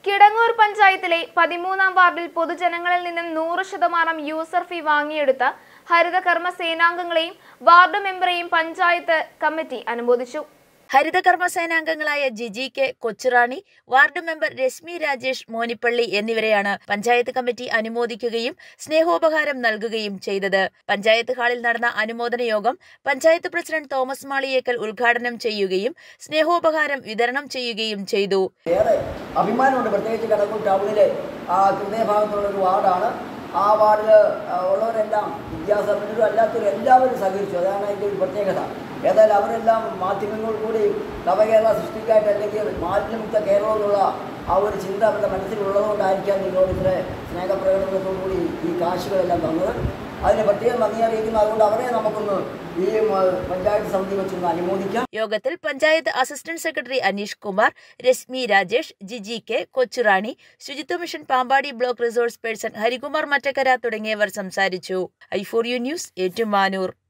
കിടങ്ങൂർ പഞ്ചായത്തിലെ പതിമൂന്നാം വാർഡിൽ പൊതുജനങ്ങളിൽ നിന്നും നൂറ് ശതമാനം യൂസർ ഫീ വാങ്ങിയെടുത്ത ഹരിതകർമ്മ സേനാംഗങ്ങളെയും വാർഡ് മെമ്പറെയും പഞ്ചായത്ത് കമ്മിറ്റി അനുമോദിച്ചു ഹരിതകർമ്മ സേനാംഗങ്ങളായ Jiji K Kochurani ward member Reshmi Rajesh Monippally എന്നിവരെയാണ് പഞ്ചായത്ത് കമ്മിറ്റി അനുമോദിക്കുകയും സ്നേഹോപഹാരം നൽകുകയും ചെയ്തത് പഞ്ചായത്ത് ഹാളിൽ നടന്ന അനുമോദന യോഗം പഞ്ചായത്ത് പ്രസിഡന്റ് തോമസ് മാളിയേക്കൽ ഉദ്ഘാടനം ചെയ്യുകയും സ്നേഹോപഹാരം വിതരണം ചെയ്യുകയും ചെയ്തു ഏറെ അഭിമാനമുണ്ട് പ്രത്യേകിച്ച് കടക്കൂർ ടൗണിലെ ആ ഹൃദയഭാഗത്തുള്ള ഒരു വാർഡാണ് ആ വാർഡിൽ ഉള്ളവരെല്ലാം വിദ്യാസമ്പന്നരും അല്ലാത്തവരും എല്ലാവരും സഹകരിച്ചു അതാണ് അതിൻ്റെ ഒരു പ്രത്യേകത ഏതായാലും അവരെല്ലാം മാധ്യമങ്ങളിൽ കൂടി നവകേരള സൃഷ്ടിക്കായിട്ട് അല്ലെങ്കിൽ മാലിന്യമുക്ത കേരളം എന്നുള്ള ആ ഒരു ചിന്ത അവരുടെ മനസ്സിലുള്ളതുകൊണ്ടായിരിക്കാം നിങ്ങളോട് ഇത്ര സ്നേഹപ്രകടനത്തോടുകൂടി ഈ കാശുകളെല്ലാം തന്നത് അതിന് പ്രത്യേകം നന്ദി അറിയിക്കുന്നു അതുകൊണ്ട് അവരെ നമുക്കൊന്ന് ഈ മ- പഞ്ചായത്ത് സമിതി വെച്ചൊന്ന് അനുമോദിക്കാം യോഗത്തിൽ panchayat assistant secretary Aneesh Kumar Reshmi Rajesh Jiji K Kochurani Suchitwa mission Pampady block resource person Harikumar Mattakkara തുടങ്ങിയവർ സംസാരിച്ചു I for you news Ettumanoor